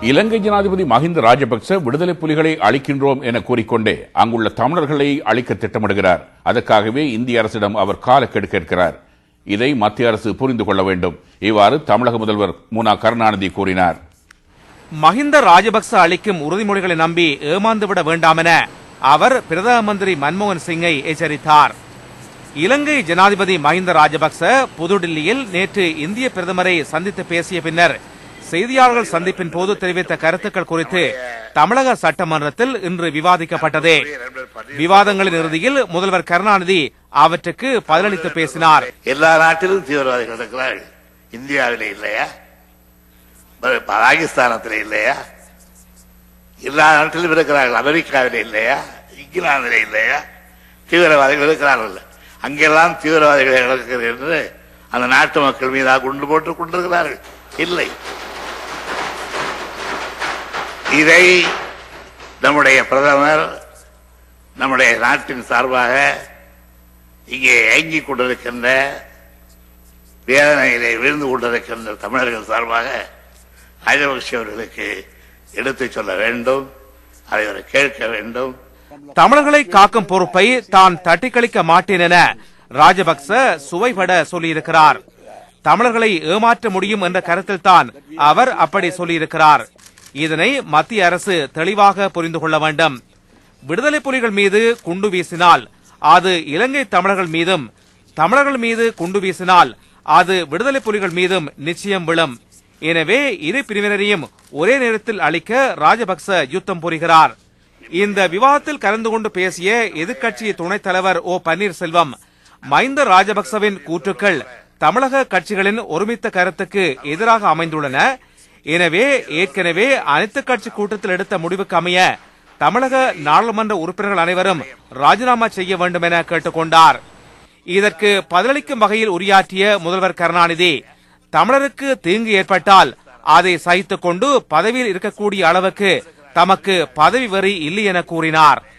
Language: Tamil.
இலங்கை ஜனாதிபதி மஹிந்த ராஜபக்ச விடுதலை புலிகளை அழிக்கின்றோம் என கூறிக்கொண்டே அங்குள்ள தமிழர்களை அழிக்க திட்டமிடுகிறார் அதற்காகவே இந்திய அரசிடம் அவர் காலக்கெடு கேட்கிறார் இதை மத்திய அரசு புரிந்து கொள்ள வேண்டும் இவ்வாறு தமிழக முதல்வர் முனா கருணாநிதி கூறினார் மஹிந்த ராஜபக்ச அளிக்கும் உறுதிமொழிகளை நம்பி ஏமாந்துவிட வேண்டாம் என அவர் பிரதம மந்திரி மன்மோகன் சிங்கை எச்சரித்தார் இலங்கை ஜனாதிபதி மஹிந்த ராஜபக்ச புதுடில்லியில் நேற்று இந்திய பிரதமரை சந்தித்து பேசிய பின்னர் செய்தியாளர்கள் சந்திப்பின் போது தெரிவித்த கருத்துக்கள் குறித்து தமிழக சட்டமன்றத்தில் இன்று விவாதிக்கப்பட்டது விவாதங்களின் இறுதியில் முதல்வர் கருணாநிதி அவற்றுக்கு பதிலளித்து பேசினார் எல்லா நாட்டிலும் தீவிரவாதிகள் இருக்கிறார்கள் இந்தியாவிலே இல்லையா ப- பாகிஸ்தானத்திலே இல்லையா எல்லா நாட்டிலும் இருக்கிறார்கள் அமெரிக்காவிலே இல்லையா இங்கிலாந்திலே இல்லையா தீவிரவாதிகள் இருக்கிறார்கள் அங்கெல்லாம் தீவிரவாதிகளை இழக்கிறது என்று அந்த நாட்டு மக்கள் மீதாக குண்டு போட்டுக் கொண்டிருக்கிறார்கள் இல்லை இதை நம்முடைய பிரதமர் நம்முடைய நாட்டின் சார்பாக இங்கே ஏங்கிக் கொண்டிருக்கின்ற வேதனையிலே விழுந்து கொண்டிருக்கின்ற தமிழர்கள் சார்பாக ராஜபக்ஷ அவர்களுக்கு எடுத்துச் சொல்ல வேண்டும் அதை அவர் கேட்க வேண்டும் தமிழர்களை காக்கும் பொறுப்பை தான் தட்டி கழிக்க மாட்டேன் என ராஜபக்ச சுவைபட சொல்லியிருக்கிறார் தமிழர்களை ஏமாற்ற முடியும் என்ற கருத்தில் தான் அவர் அப்படி சொல்லியிருக்கிறார் இதனை மத்திய அரசு தெளிவாக புரிந்து கொள்ள வேண்டும் விடுதலை புலிகள் மீது குண்டு வீசினால் அது இலங்கை தமிழர்கள் மீதும் தமிழர்கள் மீது குண்டு வீசினால் அது விடுதலை புலிகள் மீதும் நிச்சயம் விழும் எனவே இரு பிரிவினரையும் ஒரே நேரத்தில் அளிக்க ராஜபக்ச யுத்தம் புரிகிறார் இந்த விவாதத்தில் கலந்து கொண்டு பேசிய எதிர்க்கட்சி துணைத் தலைவர் ஓ பன்னீர்செல்வம் மஹிந்த ராஜபக்சவின் கூற்றுக்கள் தமிழக கட்சிகளின் ஒருமித்த கருத்துக்கு எதிராக அமைந்துள்ளன எனவே ஏற்கனவே அனைத்து கட்சி கூட்டத்தில் எடுத்த முடிவுக்கு அமைய தமிழக நாடாளுமன்ற உறுப்பினர்கள் அனைவரும் ராஜினாமா செய்ய வேண்டும் என கேட்டுக்கொண்டார் இதற்கு பதிலளிக்கும் வகையில் உரையாற்றிய முதல்வர் கருணாநிதி தமிழருக்கு தீங்கு ஏற்பட்டால் அதை சகித்துக் கொண்டு பதவியில் இருக்கக்கூடிய அளவுக்கு தமக்கு பதவி வரி இல்லை என கூறினார்